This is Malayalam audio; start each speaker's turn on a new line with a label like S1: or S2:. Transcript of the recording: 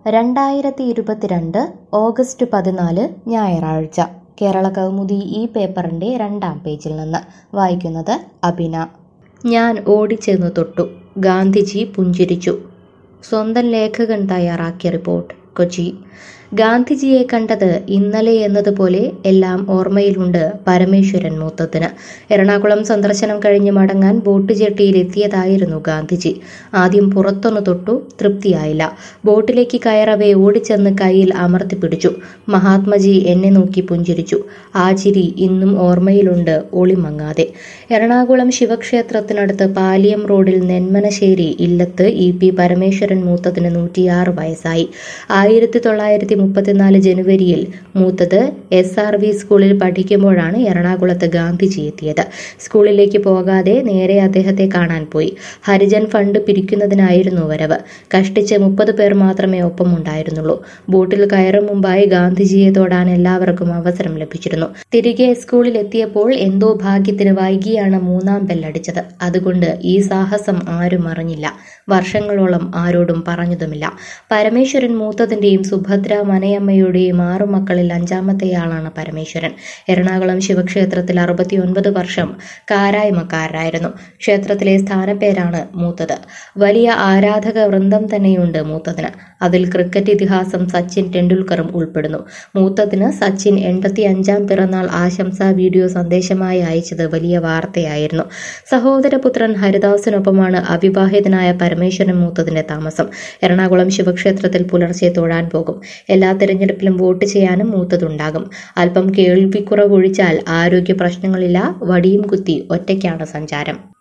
S1: രണ്ടായിരത്തി ഇരുപത്തിരണ്ട് ഓഗസ്റ്റ് പതിനാല് ഞായറാഴ്ച കേരള കൗമുദി ഈ പേപ്പറിൻ്റെ രണ്ടാം പേജിൽ നിന്ന് വായിക്കുന്നത് അഭിന ഞാൻ ഓടിച്ചെന്നു തൊട്ടു ഗാന്ധിജി പുഞ്ചിരിച്ചു സ്വന്തം ലേഖകൻ തയ്യാറാക്കിയ റിപ്പോർട്ട് കൊച്ചി ഗാന്ധിജിയെ കണ്ടത് ഇന്നലെ എന്നതുപോലെ എല്ലാം ഓർമ്മയിലുണ്ട് പരമേശ്വരൻ മൂത്തത്തിന് എറണാകുളം സന്ദർശനം കഴിഞ്ഞ് മടങ്ങാൻ ബോട്ട് ജെട്ടിയിൽ എത്തിയതായിരുന്നു ഗാന്ധിജി ആദ്യം പുറത്തൊന്ന് തൊട്ടു തൃപ്തിയായില്ല ബോട്ടിലേക്ക് കയറവേ ഓടിച്ചെന്ന് കയ്യിൽ അമർത്തി പിടിച്ചു മഹാത്മജി എന്നെ നോക്കി പുഞ്ചിരിച്ചു ആ ചിരി ഇന്നും ഓർമ്മയിലുണ്ട് ഒളിമങ്ങാതെ എറണാകുളം ശിവക്ഷേത്രത്തിനടുത്ത് പാലിയം റോഡിൽ നെന്മനശ്ശേരി ഇല്ലത്ത് ഇ പി പരമേശ്വരൻ മൂത്തതിന് നൂറ്റിയാറ് വയസ്സായി ആയിരത്തി തൊള്ളായിരത്തി മുപ്പത്തിനാല് ജനുവരിയിൽ മൂത്തത് എസ് ആർ വി സ്കൂളിൽ പഠിക്കുമ്പോഴാണ് എറണാകുളത്ത് ഗാന്ധിജി എത്തിയത് സ്കൂളിലേക്ക് പോകാതെ നേരെ അദ്ദേഹത്തെ കാണാൻ പോയി ഹരിജൻ ഫണ്ട് പിരിക്കുന്നതിനായിരുന്നു വരവ് കഷ്ടിച്ച് മുപ്പത് പേർ മാത്രമേ ഒപ്പമുണ്ടായിരുന്നുള്ളൂ ബോട്ടിൽ കയറും മുമ്പായി ഗാന്ധിജിയെ തൊടാൻ എല്ലാവർക്കും അവസരം ലഭിച്ചിരുന്നു തിരികെ സ്കൂളിൽ എത്തിയപ്പോൾ എന്തോ ഭാഗ്യത്തിന് വൈകിയാണ് മൂന്നാം ബെല്ലടിച്ചത് അതുകൊണ്ട് ഈ സാഹസം ആരും അറിഞ്ഞില്ല വർഷങ്ങളോളം ആരോടും പറഞ്ഞതുമില്ല പരമേശ്വരൻ മൂത്തതിന്റെയും സുഭദ്ര മനയമ്മയുടെയും ആറു മക്കളിൽ അഞ്ചാമത്തെയാളാണ് പരമേശ്വരൻ എറണാകുളം ശിവക്ഷേത്രത്തിൽ അറുപത്തിയൊൻപത് വർഷം കാരായ്മക്കാരായിരുന്നു ക്ഷേത്രത്തിലെ സ്ഥാനപ്പേരാണ് മൂത്തത് വലിയ ആരാധക വൃന്ദം തന്നെയുണ്ട് മൂത്തതിന് അതിൽ ക്രിക്കറ്റ് ഇതിഹാസം സച്ചിൻ ടെണ്ടുൽക്കറും ഉൾപ്പെടുന്നു മൂത്തതിന് സച്ചിൻ എൺപത്തി അഞ്ചാം പിറന്നാൾ ആശംസാ വീഡിയോ സന്ദേശമായി അയച്ചത് വലിയ വാർത്തയായിരുന്നു സഹോദരപുത്രൻ ഹരിദാസിനൊപ്പമാണ് അവിവാഹിതനായ പരമേശ്വരൻ മൂത്തതിന്റെ താമസം എറണാകുളം ശിവക്ഷേത്രത്തിൽ പുലർച്ചെ തൊഴാൻ പോകും എല്ലാ തെരഞ്ഞെടുപ്പിലും വോട്ട് ചെയ്യാനും മൂത്തതുണ്ടാകും അല്പം കേൾവിക്കുറവൊഴിച്ചാൽ ആരോഗ്യ പ്രശ്നങ്ങളില്ല വടിയും കുത്തി ഒറ്റയ്ക്കാണ് സഞ്ചാരം